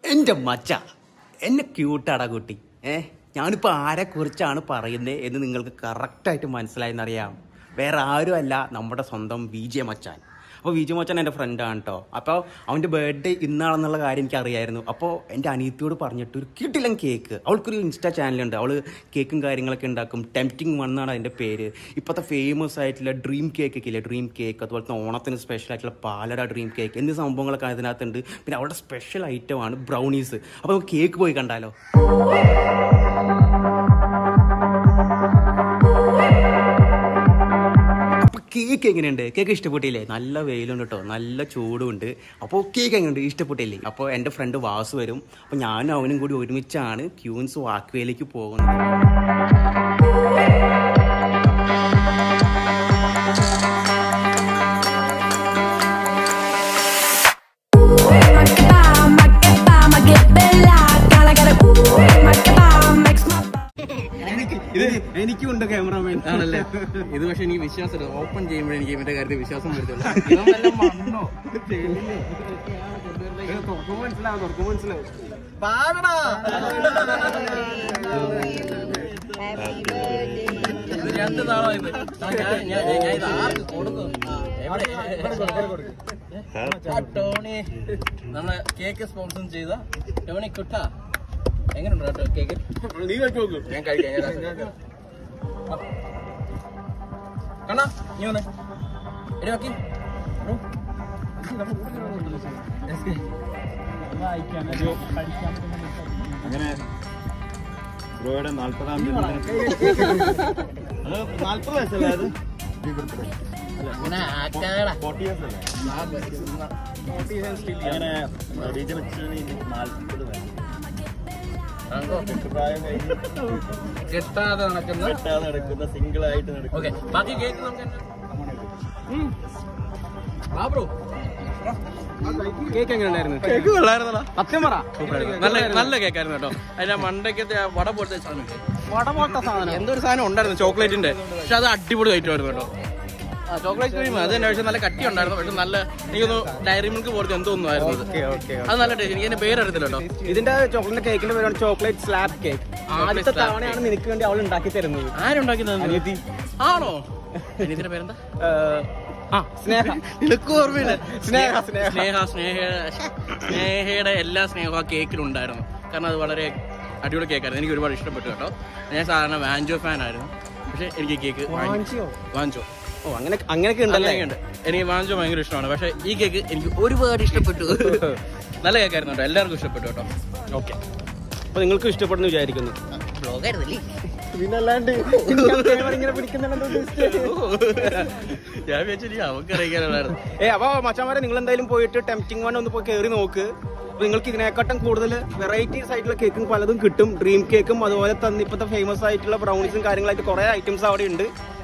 എന്റെ മച്ച എന്നെ ക്യൂട്ടാടാ കുട്ടി ഏ ഞാനിപ്പോ ആരെ കുറിച്ചാണ് പറയുന്നത് എന്ന് നിങ്ങൾക്ക് കറക്റ്റായിട്ട് മനസ്സിലായെന്നറിയാം വേറെ ആരും അല്ല നമ്മുടെ സ്വന്തം വി ജെ മച്ചാൻ അപ്പോൾ വി ജെ മച്ചാൻ എൻ്റെ ഫ്രണ്ടാണ് കേട്ടോ അപ്പോൾ അവൻ്റെ ബർത്ത്ഡേ ഇന്നാണെന്നുള്ള കാര്യം എനിക്ക് അറിയായിരുന്നു അപ്പോൾ എൻ്റെ അനിയത്തിയോട് പറഞ്ഞിട്ട് ഒരു കിട്ടില്ല കേക്ക് അവൾക്കൊരു ഇൻസ്റ്റാ ചാനലുണ്ട് അവൾ കേക്കും കാര്യങ്ങളൊക്കെ ഉണ്ടാക്കും ടെംപ്റ്റിംഗ് വൺ എന്നാണ് അതിൻ്റെ പേര് ഇപ്പോഴത്തെ ഫേമസ് ആയിട്ടുള്ള ഡ്രീം കേക്ക് ഒക്കെ ഇല്ലേ ഡ്രീം കേക്ക് അതുപോലെ തന്നെ ഓണത്തിന് സ്പെഷ്യൽ ആയിട്ടുള്ള പാലട ഡ്രീം കേക്ക് എന്നീ സംഭവങ്ങളൊക്കെ അതിനകത്തുണ്ട് പിന്നെ അവളുടെ സ്പെഷ്യൽ ഐറ്റമാണ് ബ്രൗണീസ് അപ്പോൾ നമുക്ക് കേക്ക് പോയി കണ്ടാലോ അപ്പൊ കേക്ക് എങ്ങനെയുണ്ട് കേക്ക് ഇഷ്ടപ്പെട്ടില്ലേ നല്ല വെയിലുണ്ട് കേട്ടോ നല്ല ചൂടുണ്ട് അപ്പോൾ കേക്ക് എങ്ങനെയുണ്ട് ഇഷ്ടപ്പെട്ടില്ലേ അപ്പോൾ എൻ്റെ ഫ്രണ്ട് വാസു വരും അപ്പോൾ ഞാനും അവനും കൂടി ഒരുമിച്ചാണ് ക്യൂൻസ് വാക്വേയിലേക്ക് പോകുന്നത് ഇത് എനിക്കുണ്ട് ക്യാമറമാൻ ആണല്ലേ ഇത് പക്ഷെ എനിക്ക് വിശ്വാസം ഓപ്പൺ ചെയ്യുമ്പോഴേ എനിക്ക് ഇവന്റെ കാര്യത്തിൽ വിശ്വാസം വരുത്തുള്ളൂ ഇവൻ വല്ല മണ്ണോ തുറക്കുമ്പോൾ മനസ്സിലാവും തുറക്കുമ്പോൾ മനസ്സിലാവും ഇത് രണ്ട് നാളോ ഇത് ആ, ഞാൻ ഞാൻ ഞാൻ ഇത് ആർക്ക് കൊടുക്കും എവിടെ? ആ, ടോണി നമ്മളെ കേക്ക് സ്പോൺസർ ചെയ്ത ടോണി കുട്ട എങ്ങനെയുണ്ട് കേട്ടോ കേക്ക് നീ കഴിച്ചു നോക്കൂ ഞാൻ കഴിക്കാം ഞാൻ കഴിക്കാം. ആ. കണ്ണാ നീ വന്നേ എടി നോക്കി അങ്ങനെ ബ്രോയുടെ നാല്പതാം അത് നാല്പത് വയസ്സല്ലേ അത് അങ്ങനെ ആക്കാടാ ഫോർട്ടി ഇയേഴ്സ് അല്ലേ അങ്ങനെ റീജൻ നാല്പത് വയസ്സ് പ്രായം കഴിഞ്ഞ് കെട്ടാതെ നടക്കുന്ന വെട്ടാതെ നടക്കുന്ന സിംഗിൾ ആയിട്ട് നടക്കുന്ന ഓക്കെ ബാക്കി കേക്ക് നമുക്ക് വാ ബ്രോ കേക്ക് എങ്ങനെ ഉണ്ടായിരുന്നു കേക്ക് കൊള്ളായിരുന്നല്ലോ സത്യം പറ നല്ല നല്ല കേക്കായിരുന്നു കേട്ടോ അതിന്റെ മണ്ടയ്ക്കത്തെ ആ വട പോലത്തെ സാധനം വട പോലത്തെ സാധനം എന്തോ ഒരു സാധനം ഉണ്ടായിരുന്നു ചോക്ലേറ്റിന്റെ പക്ഷെ അത് അടിപൊളി ഐറ്റമായിരുന്നു കേട്ടോ ആ ചോക്ലേറ്റ് ക്രീം അത് തന്നെ പക്ഷെ നല്ല കട്ടി ഉണ്ടായിരുന്നു പക്ഷെ നല്ല എനിക്കൊന്ന് ഡയറി മിൽക്ക് പോലത്തെ എന്തോ ഒന്നും ആയിരുന്നു അത്. അത് നല്ല ടേസ്റ്റ് എനിക്ക് അതിന്റെ പേരറിയത്തില്ല കേട്ടോ ഇതിന്റെ ചോക്ലേറ്റ് കേക്കിന്റെ പേരാണ് ചോക്ലേറ്റ് സ്ലാബ് കേക്ക് ആദ്യത്തെ slab തവണയാണ് നിനക്ക് വേണ്ടി അവൾ ഉണ്ടാക്കി തരുന്നത് ആരുണ്ടാക്കി അനിയത്തി. ആണോ അനിയത്തിന്റെ പേരെന്താ ഏഹ്, ആ സ്നേഹ നിനക്ക് ഓർമ്മയില്ല സ്നേഹ, സ്നേഹ. സ്നേഹ സ്നേഹയുടെ സ്നേഹയുടെ എല്ലാ സ്നേഹവും ആ കേക്കിലുണ്ടായിരുന്നു കാരണം അത് വളരെ അടിപൊളി കേക്കായിരുന്നു എനിക്ക് ഒരുപാട് ഇഷ്ടപ്പെട്ടു കേട്ടോ ഞാൻ സാധാരണ വാഞ്ചോ ഫാൻ ആയിരുന്നു പക്ഷെ എനിക്ക് കേക്ക് വാഞ്ചിയോ? വാഞ്ചോ ഓ അങ്ങനെ അങ്ങനെയൊക്കെ ഉണ്ടല്ലേ അങ്ങനെയുണ്ട് എനിക്ക് വാഞ്ചോ ഭയങ്കര ഇഷ്ടമാണ് പക്ഷെ ഈ കേക്ക് എനിക്ക് ഒരുപാട് ഇഷ്ടപ്പെട്ടു നല്ല കേക്കായിരുന്നു കേട്ടോ എല്ലാവർക്കും ഇഷ്ടപ്പെട്ടു കേട്ടോ ഓക്കെ അപ്പൊ നിങ്ങൾക്ക് ഇഷ്ടപ്പെടുന്നു വിചാരിക്കുന്നു ബ്ലോഗായിരുന്നല്ലേ പിന്നല്ലാണ്ട് ഇങ്ങനെ പിടിക്കുന്നുണ്ടോ ഞാൻ വിചാരിച്ചു അവർക്ക് അറിയിക്കാനുള്ളായിരുന്നു ഏ അപ്പൊ മച്ചാമാരെ നിങ്ങൾ എന്തായാലും പോയിട്ട് ടെംപ്റ്റിംഗ് വൺ ഒന്ന് പോയി കയറി നോക്ക് അപ്പൊ നിങ്ങൾക്ക് ഇതിനെക്കാട്ടും കൂടുതൽ വെറൈറ്റീസ് ആയിട്ടുള്ള കേക്കും പലതും കിട്ടും ഡ്രീം കേക്കും അതുപോലെ തന്നെ ഇപ്പോഴത്തെ ഫേമസ് ആയിട്ടുള്ള ബ്രൗണീസും കാര്യങ്ങളായിട്ട് കുറെ ഐറ്റംസ് അവിടെ ഉണ്ട്